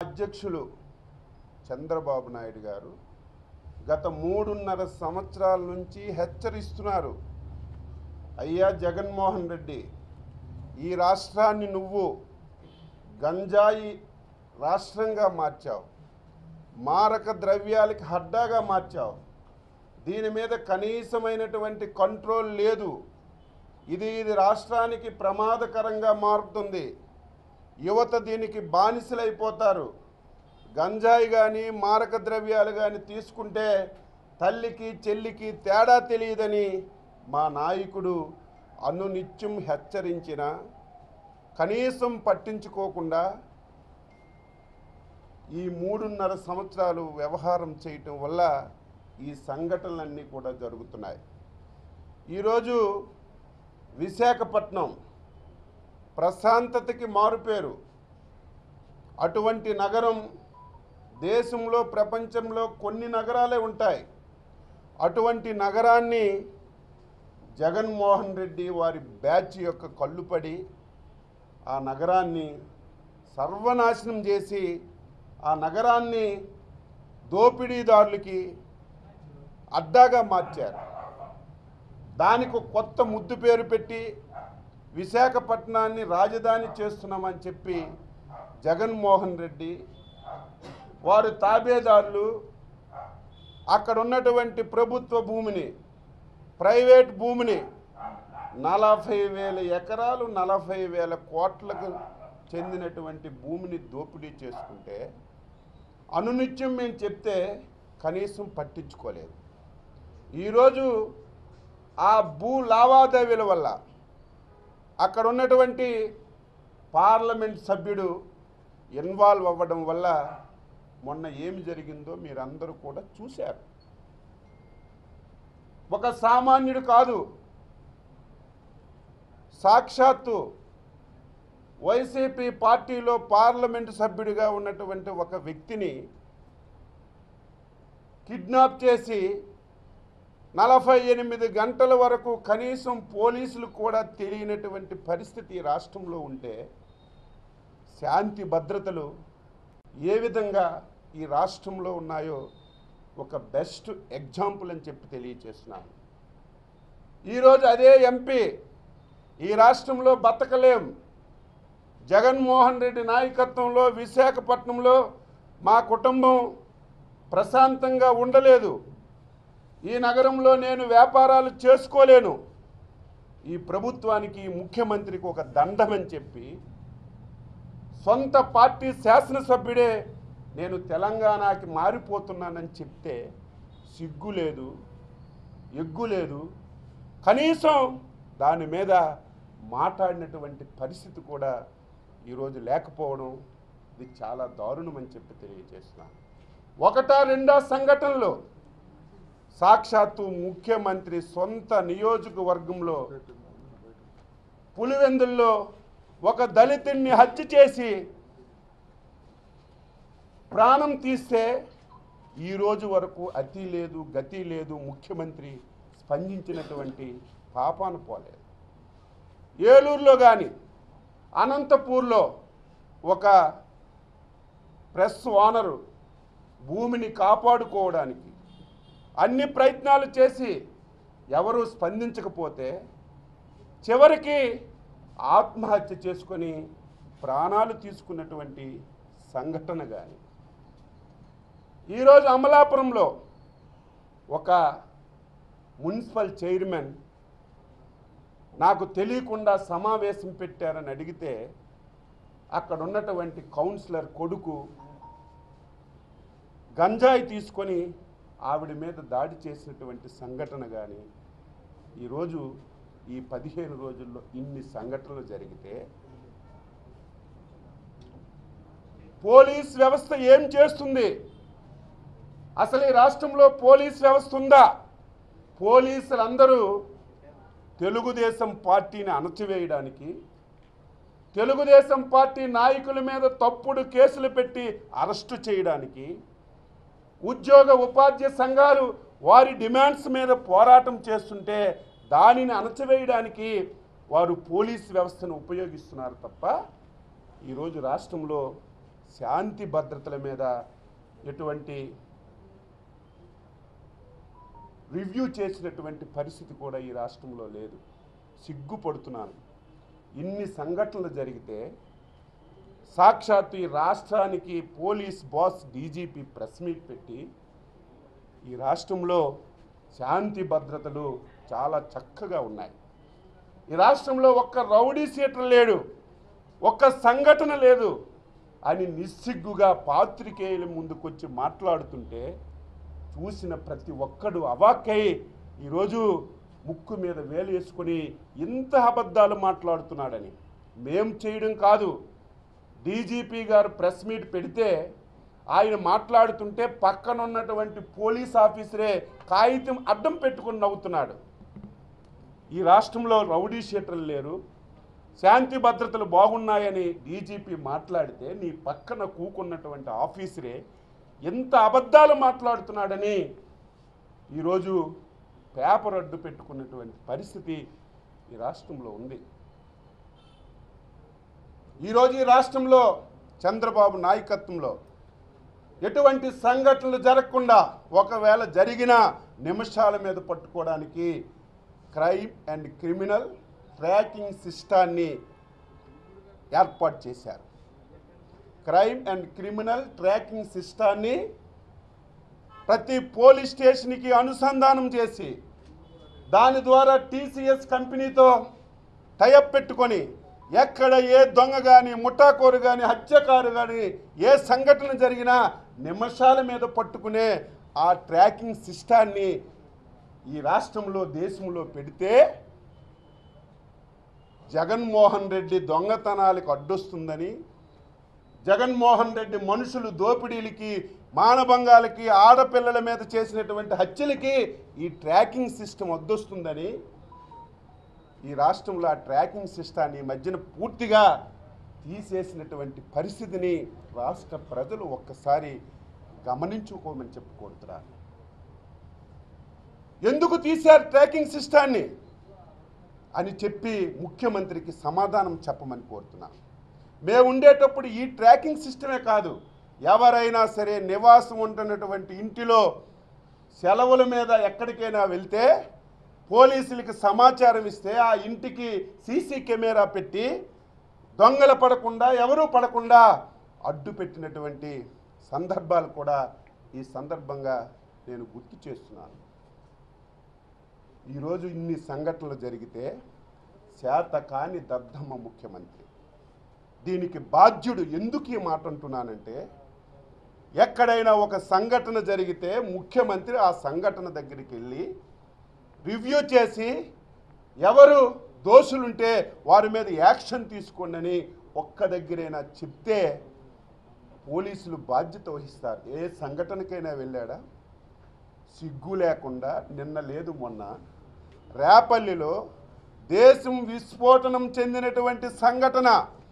అధ్యక్షులు చంద్రబాబు నాయుడు గారు గత మూడున్నర సంవత్సరాల నుంచి హెచ్చరిస్తున్నారు అయ్యా జగన్మోహన్ రెడ్డి ఈ రాష్ట్రాన్ని నువ్వు గంజాయి రాష్ట్రంగా మార్చావు మారక ద్రవ్యాలకి హడ్డాగా మార్చావు దీని మీద కనీసమైనటువంటి కంట్రోల్ లేదు ఇది ఇది రాష్ట్రానికి ప్రమాదకరంగా మారుతుంది యువత దీనికి బానిసలైపోతారు గంజాయి కానీ మారక ద్రవ్యాలు కానీ తీసుకుంటే తల్లికి చెల్లికి తేడా తెలియదని మా నాయకుడు అనునిత్యం హెచ్చరించిన కనీసం పట్టించుకోకుండా ఈ మూడున్నర సంవత్సరాలు వ్యవహారం చేయటం వల్ల ఈ సంఘటనలన్నీ కూడా జరుగుతున్నాయి ఈరోజు విశాఖపట్నం ప్రశాంతతకి మారుపేరు అటువంటి నగరం దేశంలో ప్రపంచంలో కొన్ని నగరాలే ఉంటాయి అటువంటి నగరాన్ని జగన్మోహన్ రెడ్డి వారి బ్యాచ్ యొక్క కళ్ళుపడి ఆ నగరాన్ని సర్వనాశనం చేసి ఆ నగరాన్ని దోపిడీదారులకి అడ్డాగా మార్చారు దానికి ఒక కొత్త ముద్దు పేరు పెట్టి విశాఖపట్నాన్ని రాజధాని చేస్తున్నామని చెప్పి జగన్మోహన్ రెడ్డి వారు తాబేదారులు అక్కడ ఉన్నటువంటి ప్రభుత్వ భూమిని ప్రైవేట్ భూమిని నలభై వేల ఎకరాలు నలభై వేల కోట్లకు చెందినటువంటి భూమిని దోపిడీ చేసుకుంటే అనునిత్యం మేము చెప్తే కనీసం పట్టించుకోలేదు ఈరోజు ఆ భూ లావాదేవీల వల్ల అక్కడ ఉన్నటువంటి పార్లమెంట్ సభ్యుడు ఇన్వాల్వ్ అవ్వడం వల్ల మొన్న ఏమి జరిగిందో మీరందరూ కూడా చూశారు ఒక సామాన్యుడు కాదు సాక్షాత్తు వైసీపీ పార్టీలో పార్లమెంటు సభ్యుడిగా ఉన్నటువంటి ఒక వ్యక్తిని కిడ్నాప్ చేసి నలభై ఎనిమిది గంటల వరకు కనీసం పోలీసులు కూడా తెలియనటువంటి పరిస్థితి ఈ రాష్ట్రంలో ఉంటే శాంతి భద్రతలు ఏ విధంగా ఈ రాష్ట్రంలో ఉన్నాయో ఒక బెస్ట్ ఎగ్జాంపుల్ అని చెప్పి తెలియచేస్తున్నాను ఈరోజు అదే ఎంపీ ఈ రాష్ట్రంలో బతకలేం జగన్మోహన్ రెడ్డి నాయకత్వంలో విశాఖపట్నంలో మా కుటుంబం ప్రశాంతంగా ఉండలేదు ఈ నగరంలో నేను వ్యాపారాలు చేసుకోలేను ఈ ప్రభుత్వానికి ఈ ముఖ్యమంత్రికి ఒక దండమని చెప్పి సొంత పార్టీ శాసనసభ్యుడే నేను తెలంగాణకి మారిపోతున్నానని చెప్తే సిగ్గు లేదు ఎగ్గు లేదు కనీసం దాని మీద మాట్లాడినటువంటి పరిస్థితి కూడా ఈరోజు లేకపోవడం ఇది చాలా దారుణం అని చెప్పి తెలియజేస్తున్నాను ఒకటా రెండో సంఘటనలో సాక్షాత్తు ముఖ్యమంత్రి సొంత నియోజకవర్గంలో పులివెందుల్లో ఒక దళితుణ్ణి హత్య చేసి ప్రాణం తీస్తే ఈ రోజు వరకు అతి లేదు గతి లేదు ముఖ్యమంత్రి స్పందించినటువంటి పాపాన పోలేదు ఏలూరులో కానీ అనంతపూర్లో ఒక ప్రెస్ ఓనరు భూమిని కాపాడుకోవడానికి అన్ని ప్రయత్నాలు చేసి ఎవరు స్పందించకపోతే చివరికి ఆత్మహత్య చేసుకొని ప్రాణాలు తీసుకున్నటువంటి సంఘటన కానీ ఈరోజు అమలాపురంలో ఒక మున్సిపల్ చైర్మన్ నాకు తెలియకుండా సమావేశం పెట్టారని అడిగితే అక్కడ ఉన్నటువంటి కౌన్సిలర్ కొడుకు గంజాయి తీసుకొని ఆవిడ మీద దాడి చేసినటువంటి సంఘటన కానీ ఈరోజు ఈ పదిహేను రోజుల్లో ఇన్ని సంఘటనలు జరిగితే పోలీస్ వ్యవస్థ ఏం చేస్తుంది అసలు ఈ రాష్ట్రంలో పోలీస్ వ్యవస్థ ఉందా పోలీసులందరూ తెలుగుదేశం పార్టీని అణచివేయడానికి తెలుగుదేశం పార్టీ నాయకుల మీద తప్పుడు కేసులు పెట్టి అరెస్టు చేయడానికి ఉద్యోగ ఉపాధ్యాయ సంఘాలు వారి డిమాండ్స్ మీద పోరాటం చేస్తుంటే దానిని అణచివేయడానికి వారు పోలీస్ వ్యవస్థను ఉపయోగిస్తున్నారు తప్ప ఈరోజు రాష్ట్రంలో శాంతి భద్రతల మీద ఎటువంటి రివ్యూ చేసినటువంటి పరిస్థితి కూడా ఈ రాష్ట్రంలో లేదు సిగ్గుపడుతున్నాను ఇన్ని సంఘటనలు జరిగితే సాక్షాత్తు ఈ రాష్ట్రానికి police boss DGP press meet పెట్టి ఈ రాష్ట్రంలో శాంతి భద్రతలు చాలా చక్కగా ఉన్నాయి ఈ రాష్ట్రంలో ఒక్క రౌడీ సీటర్ లేడు ఒక్క సంఘటన లేదు అని నిస్సిగ్గుగా పాత్రికేయుల ముందుకొచ్చి మాట్లాడుతుంటే చూసిన ప్రతి ఒక్కడు అవాక్కై ఈరోజు ముక్కు మీద వేలు వేసుకొని ఇంత అబద్ధాలు మాట్లాడుతున్నాడని మేం చేయడం కాదు డీజీపీ గారు ప్రెస్ మీట్ పెడితే ఆయన మాట్లాడుతుంటే పక్కన ఉన్నటువంటి పోలీస్ ఆఫీసరే కాగితం అడ్డం పెట్టుకుని నవ్వుతున్నాడు ఈ రాష్ట్రంలో రౌడీ షీటర్లు లేరు శాంతి భద్రతలు బాగున్నాయని డీజీపీ మాట్లాడితే నీ పక్కన కూకున్నటువంటి ఆఫీసరే ఎంత అబద్ధాలు మాట్లాడుతున్నాడని ఈరోజు పేపర్ అడ్డు పెట్టుకున్నటువంటి పరిస్థితి ఈ రాష్ట్రంలో ఉంది ఈరోజు ఈ రాష్ట్రంలో చంద్రబాబు నాయకత్వంలో ఎటువంటి సంఘటనలు జరగకుండా ఒకవేళ జరిగిన నిమిషాల మీద పట్టుకోవడానికి క్రైమ్ అండ్ క్రిమినల్ ట్రాకింగ్ సిస్టాన్ని ఏర్పాటు చేశారు క్రైమ్ అండ్ క్రిమినల్ ట్రాకింగ్ సిస్టాన్ని ప్రతి పోలీస్ స్టేషన్కి అనుసంధానం చేసి దాని ద్వారా టీసీఎస్ కంపెనీతో టైఅప్ పెట్టుకొని ఎక్కడ ఏ దొంగ కానీ ముఠాకోరు కానీ హత్యకారు కానీ ఏ సంఘటన జరిగినా నిమిషాల మీద పట్టుకునే ఆ ట్రాకింగ్ సిస్టాన్ని ఈ రాష్ట్రంలో దేశంలో పెడితే జగన్మోహన్ రెడ్డి దొంగతనాలకు అడ్డొస్తుందని జగన్మోహన్ రెడ్డి మనుషులు దోపిడీలకి మానభంగాలకి ఆడపిల్లల మీద చేసినటువంటి హత్యలకి ఈ ట్రాకింగ్ సిస్టమ్ అడ్డొస్తుందని ఈ రాష్ట్రంలో ఆ ట్రాకింగ్ సిస్టాన్ని ఈ మధ్యన పూర్తిగా తీసేసినటువంటి పరిస్థితిని రాష్ట్ర ప్రజలు ఒక్కసారి గమనించుకోమని చెప్పుకుంటున్నారు ఎందుకు తీశారు ట్రాకింగ్ సిస్టాన్ని అని చెప్పి ముఖ్యమంత్రికి సమాధానం చెప్పమని కోరుతున్నాను మేము ఉండేటప్పుడు ఈ ట్రాకింగ్ సిస్టమే కాదు ఎవరైనా సరే నివాసం ఉంటున్నటువంటి ఇంటిలో సెలవుల మీద ఎక్కడికైనా వెళ్తే పోలీసులకి సమాచారం ఇస్తే ఆ ఇంటికి సీసీ కెమెరా పెట్టి దొంగలు పడకుండా ఎవరూ పడకుండా అడ్డు పెట్టినటువంటి సందర్భాలు కూడా ఈ సందర్భంగా నేను గుర్తు చేస్తున్నాను ఈరోజు ఇన్ని సంఘటనలు జరిగితే శాత కాని దద్దమ్మ ముఖ్యమంత్రి దీనికి బాధ్యుడు ఎందుకు ఈ మాట అంటున్నానంటే ఎక్కడైనా ఒక సంఘటన జరిగితే ముఖ్యమంత్రి ఆ సంఘటన దగ్గరికి వెళ్ళి రివ్యూ చేసి ఎవరు దోషులుంటే వారి మీద యాక్షన్ తీసుకోండి అని ఒక్క దగ్గరైనా చెప్తే పోలీసులు బాధ్యత వహిస్తారు ఏ సంఘటనకైనా వెళ్ళాడా సిగ్గు లేకుండా నిన్న లేదు మొన్న రేపల్లిలో దేశం విస్ఫోటనం చెందినటువంటి సంఘటన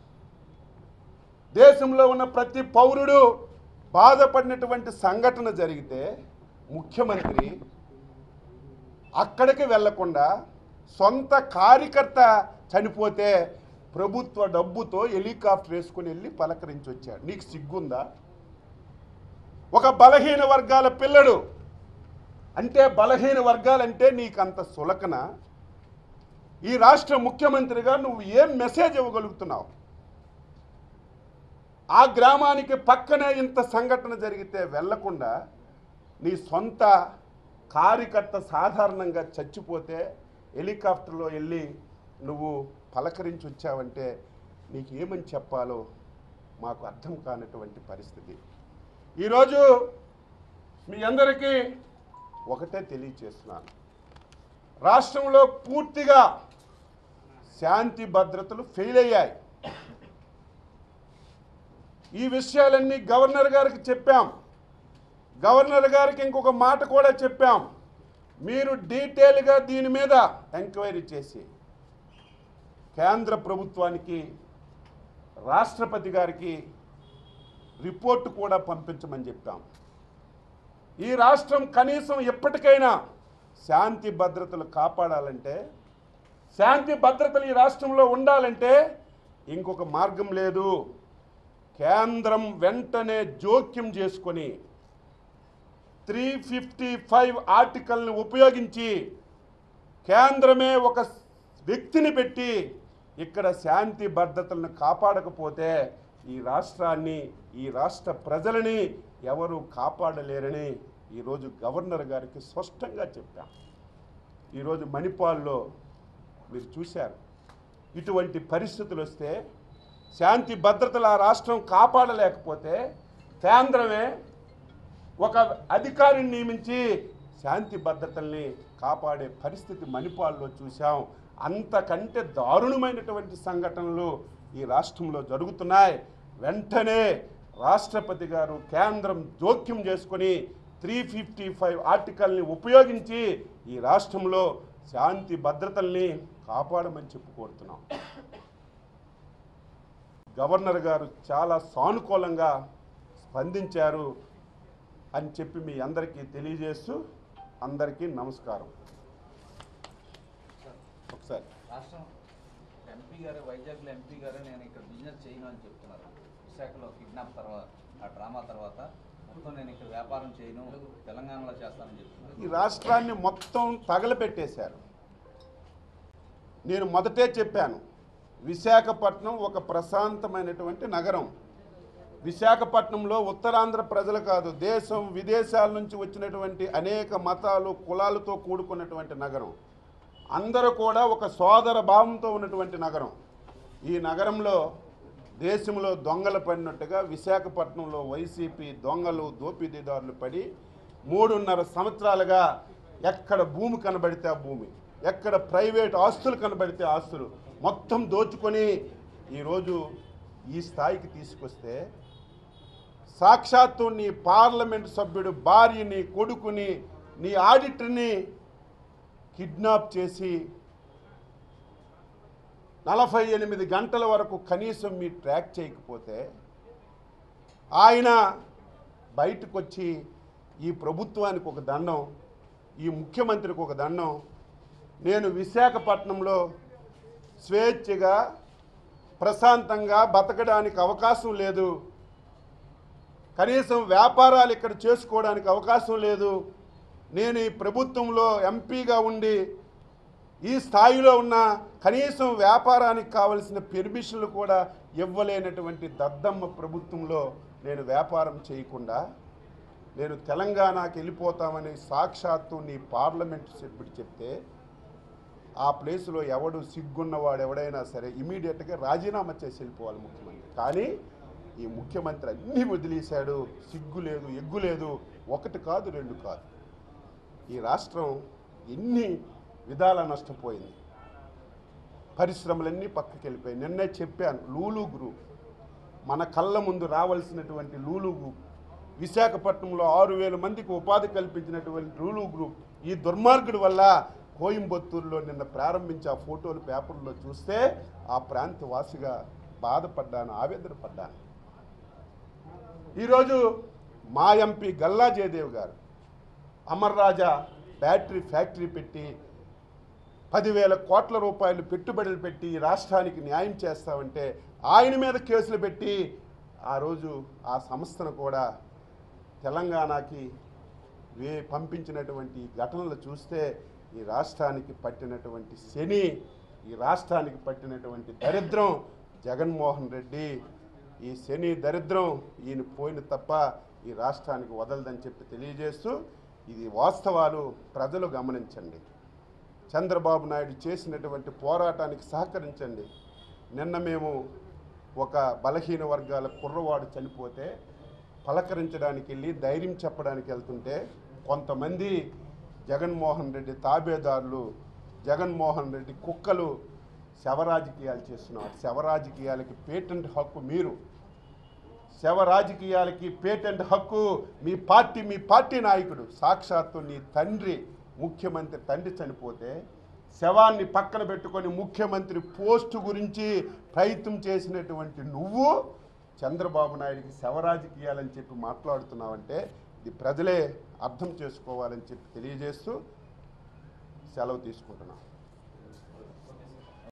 దేశంలో ఉన్న ప్రతి పౌరుడు బాధపడినటువంటి సంఘటన జరిగితే ముఖ్యమంత్రి అక్కడికి వెళ్లకుండా సొంత కార్యకర్త చనిపోతే ప్రభుత్వ డబ్బుతో హెలికాప్టర్ వేసుకుని వెళ్ళి పలకరించి వచ్చాడు నీకు సిగ్గుందా ఒక బలహీన వర్గాల పిల్లడు అంటే బలహీన వర్గాలంటే నీకు అంత సులకన ఈ రాష్ట్ర ముఖ్యమంత్రిగా నువ్వు ఏం మెసేజ్ ఇవ్వగలుగుతున్నావు ఆ గ్రామానికి పక్కనే ఇంత సంఘటన జరిగితే వెళ్లకుండా నీ సొంత కార్యకర్త సాధారణంగా చచ్చిపోతే హెలికాప్టర్లో వెళ్ళి నువ్వు పలకరించి వచ్చావంటే నీకు ఏమని చెప్పాలో మాకు అర్థం కానటువంటి పరిస్థితి ఈరోజు మీ అందరికీ ఒకటే తెలియచేస్తున్నాను రాష్ట్రంలో పూర్తిగా శాంతి భద్రతలు ఫెయిల్ అయ్యాయి ఈ విషయాలన్నీ గవర్నర్ గారికి చెప్పాం గవర్నర్ గారికి ఇంకొక మాట కూడా చెప్పాం మీరు డీటెయిల్గా దీని మీద ఎంక్వైరీ చేసి కేంద్ర ప్రభుత్వానికి రాష్ట్రపతి గారికి రిపోర్టు కూడా పంపించమని చెప్పాం ఈ రాష్ట్రం కనీసం ఎప్పటికైనా శాంతి భద్రతలు కాపాడాలంటే శాంతి భద్రతలు ఈ రాష్ట్రంలో ఉండాలంటే ఇంకొక మార్గం లేదు కేంద్రం వెంటనే జోక్యం చేసుకొని త్రీ ఫిఫ్టీ ఫైవ్ ఆర్టికల్ని ఉపయోగించి కేంద్రమే ఒక వ్యక్తిని పెట్టి ఇక్కడ శాంతి భద్రతలను కాపాడకపోతే ఈ రాష్ట్రాన్ని ఈ రాష్ట్ర ప్రజలని ఎవరు కాపాడలేరని ఈరోజు గవర్నర్ గారికి స్పష్టంగా చెప్పాం ఈరోజు మణిపాల్లో మీరు చూశారు ఇటువంటి పరిస్థితులు వస్తే శాంతి భద్రతలు ఆ రాష్ట్రం కాపాడలేకపోతే కేంద్రమే ఒక అధికారిని నియమించి శాంతి భద్రతల్ని కాపాడే పరిస్థితి మణిపాల్లో చూశాం అంతకంటే దారుణమైనటువంటి సంఘటనలు ఈ రాష్ట్రంలో జరుగుతున్నాయి వెంటనే రాష్ట్రపతి గారు కేంద్రం జోక్యం చేసుకొని త్రీ ఫిఫ్టీ ఫైవ్ ఆర్టికల్ని ఉపయోగించి ఈ రాష్ట్రంలో శాంతి భద్రతల్ని కాపాడమని చెప్పి కోరుతున్నాం గవర్నర్ గారు చాలా సానుకూలంగా స్పందించారు అని చెప్పి మీ అందరికీ తెలియజేస్తూ అందరికీ నమస్కారం ఒకసారి రాష్ట్రం ఎంపీ గారు వైజాగ్లో ఎంపీ గారు నేను ఇక్కడ బిజినెస్ చేయను అని చెప్తున్నారు విశాఖలో కిడ్నాప్ తర్వాత ఆ డ్రామా తర్వాత మొత్తం నేను ఇక్కడ వ్యాపారం చేయను తెలంగాణలో చేస్తానని చెప్తున్నారు ఈ రాష్ట్రాన్ని మొత్తం తగలపెట్టేశారు నేను మొదటే చెప్పాను విశాఖపట్నం ఒక ప్రశాంతమైనటువంటి నగరం విశాఖపట్నంలో ఉత్తరాంధ్ర ప్రజలు కాదు దేశం విదేశాల నుంచి వచ్చినటువంటి అనేక మతాలు కులాలతో కూడుకున్నటువంటి నగరం అందరూ కూడా ఒక సోదర భావంతో ఉన్నటువంటి నగరం ఈ నగరంలో దేశంలో దొంగలు పడినట్టుగా విశాఖపట్నంలో వైసీపీ దొంగలు దోపిడీదారులు పడి మూడున్నర సంవత్సరాలుగా ఎక్కడ భూమి కనబడితే ఆ భూమి ఎక్కడ ప్రైవేట్ ఆస్తులు కనబడితే ఆస్తులు మొత్తం దోచుకొని ఈరోజు ఈ స్థాయికి తీసుకొస్తే సాక్షాత్తు నీ పార్లమెంట్ సభ్యుడు భార్యని కొడుకుని నీ ఆడిటర్ని కిడ్నాప్ చేసి నలభై ఎనిమిది గంటల వరకు కనీసం మీ ట్రాక్ చేయకపోతే ఆయన బయటకు వచ్చి ఈ ప్రభుత్వానికి ఒక దండం ఈ ముఖ్యమంత్రికి ఒక దండం నేను విశాఖపట్నంలో స్వేచ్ఛగా ప్రశాంతంగా బతకడానికి అవకాశం లేదు కనీసం వ్యాపారాలు ఇక్కడ చేసుకోవడానికి అవకాశం లేదు నేను ఈ ప్రభుత్వంలో ఎంపీగా ఉండి ఈ స్థాయిలో ఉన్న కనీసం వ్యాపారానికి కావలసిన పెర్మిషన్లు కూడా ఇవ్వలేనటువంటి దద్దమ్మ ప్రభుత్వంలో నేను వ్యాపారం చేయకుండా నేను తెలంగాణకి వెళ్ళిపోతామని సాక్షాత్తు నీ పార్లమెంట్ సభ్యుడు చెప్తే ఆ ప్లేస్లో ఎవడు సిగ్గున్నవాడు ఎవడైనా సరే ఇమీడియట్గా రాజీనామా చేసి వెళ్ళిపోవాలి ముఖ్యమంత్రి కానీ ఈ ముఖ్యమంత్రి అన్నీ వదిలేశాడు సిగ్గు లేదు ఎగ్గు లేదు ఒకటి కాదు రెండు కాదు ఈ రాష్ట్రం ఎన్ని విధాల నష్టపోయింది పరిశ్రమలన్నీ పక్కకి వెళ్ళిపోయాయి నిన్నే చెప్పాను లూలు గ్రూప్ మన కళ్ళ ముందు రావాల్సినటువంటి లూలు గ్రూప్ విశాఖపట్నంలో ఆరు వేల మందికి ఉపాధి కల్పించినటువంటి లూలు గ్రూప్ ఈ దుర్మార్గుడి వల్ల కోయంబత్తూరులో నిన్న ప్రారంభించి ఆ ఫోటోలు పేపర్లో చూస్తే ఆ ప్రాంత వాసిగా బాధపడ్డాను ఆవేదన పడ్డాను ఈరోజు మా ఎంపీ గల్లా జయదేవ్ గారు అమర్ రాజా బ్యాటరీ ఫ్యాక్టరీ పెట్టి పదివేల కోట్ల రూపాయలు పెట్టుబడులు పెట్టి ఈ రాష్ట్రానికి న్యాయం చేస్తామంటే ఆయన మీద కేసులు పెట్టి ఆ రోజు ఆ సంస్థను కూడా తెలంగాణకి వే పంపించినటువంటి ఈ ఘటనలు చూస్తే ఈ రాష్ట్రానికి పట్టినటువంటి శని ఈ రాష్ట్రానికి పట్టినటువంటి దరిద్రం జగన్మోహన్ రెడ్డి ఈ శని దరిద్రం ఈయన పోయిన తప్ప ఈ రాష్ట్రానికి వదలదని చెప్పి తెలియజేస్తూ ఇది వాస్తవాలు ప్రజలు గమనించండి చంద్రబాబు నాయుడు చేసినటువంటి పోరాటానికి సహకరించండి నిన్న మేము ఒక బలహీన వర్గాల కుర్రవాడు చనిపోతే పలకరించడానికి వెళ్ళి ధైర్యం చెప్పడానికి వెళ్తుంటే కొంతమంది జగన్మోహన్ రెడ్డి తాబేదారులు జగన్మోహన్ రెడ్డి కుక్కలు శవరాజకీయాలు చేస్తున్నారు శవరాజకీయాలకి పేటెంట్ హక్కు మీరు శవ రాజకీయాలకి పేటెంట్ హక్కు మీ పార్టీ మీ పార్టీ నాయకుడు సాక్షాత్తు నీ తండ్రి ముఖ్యమంత్రి తండ్రి చనిపోతే శవాన్ని పక్కన పెట్టుకొని ముఖ్యమంత్రి పోస్టు గురించి ప్రయత్నం చేసినటువంటి నువ్వు చంద్రబాబు నాయుడికి శవరాజకీయాలని చెప్పి మాట్లాడుతున్నావంటే ఇది ప్రజలే అర్థం చేసుకోవాలని చెప్పి తెలియజేస్తూ సెలవు తీసుకుంటున్నాను